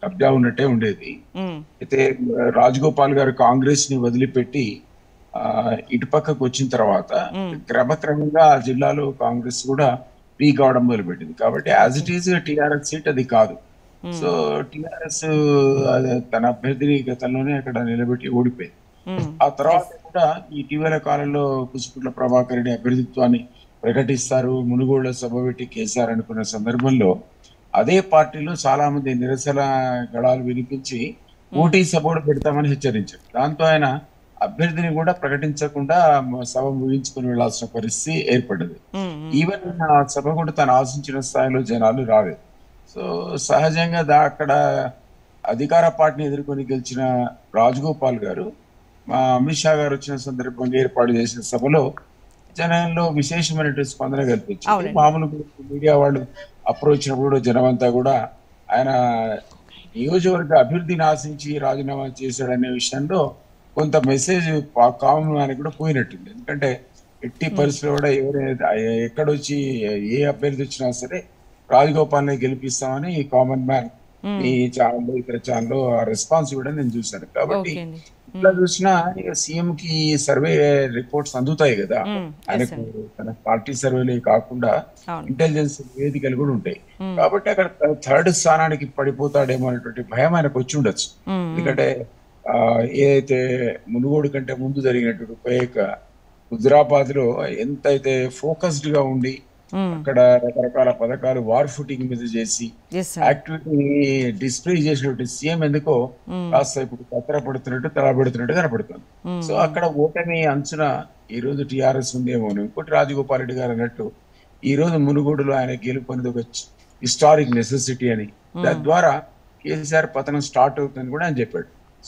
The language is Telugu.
కబ్జా ఉన్నట్టే ఉండేది ఉమ్, అయితే రాజగోపాల్ గారు కాంగ్రెస్ ని వదిలిపెట్టి ఆ, ఇటుపక్కకు వచ్చిన తర్వాత క్రమక్రమంగా ఆ జిల్లాలో కాంగ్రెస్ కూడా వీక్ అవడం మొదలుపెట్టింది కాబట్టి as it is TRS seat అది కాదు సో టిఆర్ఎస్ తన అభ్యర్థిని గతంలోనే అక్కడ నిలబెట్టి ఓడిపోయింది ఉమ్, ఆ తర్వాత కూడా ఇటీవల కాలంలో కుసుపుట్ల ప్రభాకర్ రెడ్డి అభ్యర్థిత్వాన్ని ప్రకటిస్తారు మునుగోళ్ల సభ పెట్టి కేసీఆర్ అనుకున్న సందర్భంలో అదే పార్టీలో చాలా మంది నిరసన గళాలు వినిపించి ఓటీ సభ కూడా పెడతామని హెచ్చరించారు దాంతో ఆయన అభ్యర్థిని కూడా ప్రకటించకుండా సభ ముగించుకుని వెళ్లాల్సిన పరిస్థితి ఏర్పడింది ఉమ్, ఉమ్, ఈవెన్ ఆ సభ కూడా తను ఆశించిన స్థాయిలో జనాలు రాలేదు సో సహజంగా దా అక్కడ అధికార పార్టీని ఎదుర్కొని గెలిచిన రాజగోపాల్ గారు మా అమిత్ షా గారు వచ్చిన సందర్భంగా ఏర్పాటు చేసిన సభలో జనంలో విశేషమైనటువంటి స్పందన కల్పించింది అవునండి. మామూలుగా మీడియా వాళ్ళు అప్రోచ్ వచ్చినప్పుడు కూడా జనమంతా కూడా ఆయన నియోజకవర్గ అభివృద్ధిని ఆశించి రాజీనామా చేశాడనే విషయంలో కొంత మెసేజ్ కామన్ మ్యాన్ కూడా పోయినట్టుంది ఎందుకంటే ఎట్టి పరిస్థితుల్లో కూడా ఎవరైనా ఎక్కడొచ్చి ఏ అభ్యర్థి వచ్చినా సరే రాజగోపాల్ని గెలిపిస్తామని ఈ కామన్ మ్యాన్ ఈ ఛానల్ ఇతర ఛానల్ ఆ రెస్పాన్స్ కూడా నేను చూశాను కాబట్టి ఓకే అండి ఇట్లా చూసినా ఇక సీఎం కి సర్వే రిపోర్ట్స్ అందుతాయి కదా ఉమ్, ఎస్ ఆయనకు అండి తన పార్టీ సర్వేలే కాకుండా అవును ఇంటెలిజెన్స్ వేదికలు కూడా ఉంటాయి ఉమ్, కాబట్టి అక్కడ థర్డ్ స్థానానికి పడిపోతాడేమో అనేటువంటి భయం ఆయనకు వచ్చి ఉండొచ్చు ఉమ్, ఎందుకంటే ఆ, ఏదైతే మునుగోడు కంటే ముందు జరిగినటువంటి ఉపయోగ హుజరాబాద్ లో ఎంతైతే ఫోకస్డ్ గా ఉండి ఉమ్, అక్కడ రకరకాల పథకాలు వార్ ఫుటింగ్ మీద చేసి ఎస్ అండి యాక్టివిటీ డిస్ప్లే చేసినటువంటి సీఎం ఎందుకో ఉమ్, కాస్త ఇప్పుడు కత్తెర పడుతున్నట్టు తలబడుతున్నట్టు కనపడుతుంది ఉమ్, సో అక్కడ ఓటమి అంచున ఈ రోజు టిఆర్ఎస్ ఉందేమో అని. ఇంకోటి రాజగోపాల్ రెడ్డి గారు అన్నట్టు ఈ రోజు మునుగోడులో ఆయన గెలుపొంది ఒక హిస్టారిక్ నెసెసిటీ అని దాని ద్వారా కేసీఆర్ పతనం స్టార్ట్ అవుతుందని కూడా ఆయన చెప్పాడు